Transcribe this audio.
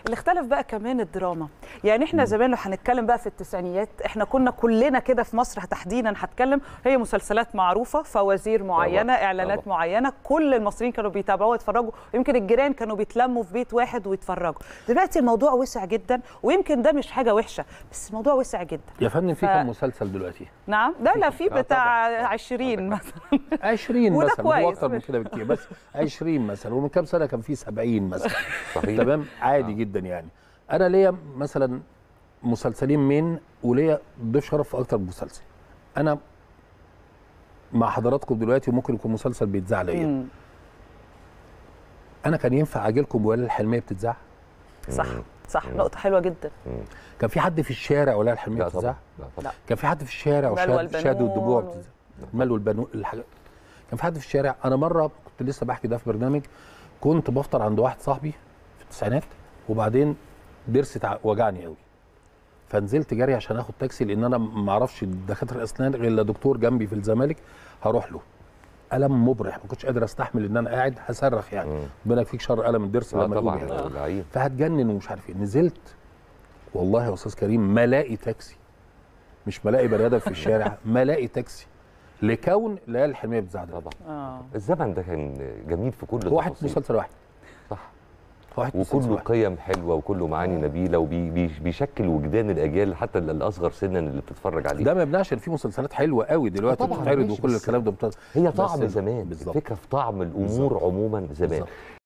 اللي اختلف بقى كمان الدراما يعني احنا زمان لو هنتكلم بقى في التسعينيات احنا كنا كلنا كده في مصر تحديدا هتكلم هي مسلسلات معروفه فوازير معينه طبعاً، اعلانات طبعاً. معينه كل المصريين كانوا بيتابعوها ويتفرجوا ويمكن الجيران كانوا بيتلموا في بيت واحد ويتفرجوا دلوقتي الموضوع وسع جدا ويمكن ده مش حاجه وحشه بس الموضوع وسع جدا يا فندم في ف- كام مسلسل دلوقتي نعم ده لا في آه، بتاع طبعاً. 20 مثلا 20 وده مثلا هو كويس. اكتر من كده بكتير بس 20 مثلا ومن كام سنه كان في 70 مثلا صحيح تمام عادي جدا يعني انا ليا مثلا مسلسلين من وليا ضيف شرف في اكتر من مسلسل انا مع حضراتكم دلوقتي وممكن يكون مسلسل بيتذاع ليا مم. انا كان ينفع اجي لكم ولا الحلميه بتتذاع صح صح نقطه حلوه جدا كان في حد في الشارع ولا الحلميه لا بتتذاع طبعا لا طبعا كان في حد في الشارع مال وشاد والبنون شاد والدموع و- بتتذاع المال والبنون الحاجات كان في حد في الشارع انا مره كنت لسه بحكي ده في برنامج كنت بفطر عند واحد صاحبي في التسعينات وبعدين ضرسي تع- وجعني قوي فنزلت جري عشان اخد تاكسي لان انا ما اعرفش دكاتره الاسنان غير الا دكتور جنبي في الزمالك هروح له الم مبرح ما كنتش قادر استحمل ان انا قاعد هصرخ يعني مم. ربنا يكفيك شر الم الضرس لا لما طبعا يقوم يعني. العين فهتجنن ومش عارف ايه نزلت والله يا استاذ كريم ما الاقي تاكسي مش ملاقي بني ادم في الشارع ما الاقي تاكسي لكون ليالي الحلميه بتزعل طبعا اه الزمن ده كان جميل في كل هو واحد التفاصيل. مسلسل واحد صح واحد مسلسل وكله واحد قيم حلوه وكله معاني نبيله وبيشكل وجدان الاجيال حتى الاصغر سنا اللي بتتفرج عليه ده ما يمنعش ان في مسلسلات حلوه قوي دلوقتي طبعاً، بتتعرض ماشي، وكل بس الكلام ده بتاع هي بس طعم ال- زمان بالظبط. الفكره في طعم الامور بالظبط. عموما زمان بالظبط.